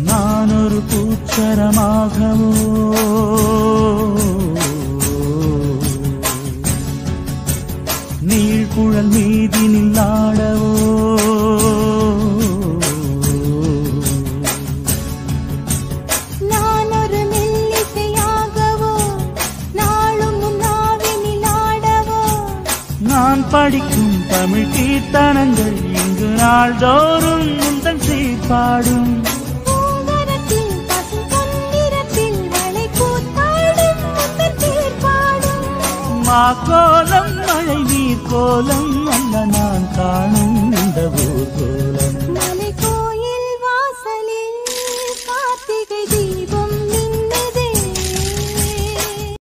நான் ஒரு பூச்சரமாகவோ நீழ்குழல் மீதினில் ஆடவோ நான் ஒரு மெல்லிசையாகவோ நாளும் உன் நாவினில் ஆடவோ நான் படிக்கும் தமிழ் கீர்த்தனங்கள் இங்கு நாள்தோறும் முந்தன் சீர்பாடும் பூங்கரத்தில் பசும் பொன்னிறத்தில் வளை கூத்தாடும் முத்தன் தேர்பாடும் மாக்கோலம் மழை நீர் கோலம் அல்ல நான் காணும் இந்த ஊர்கோலம் மலை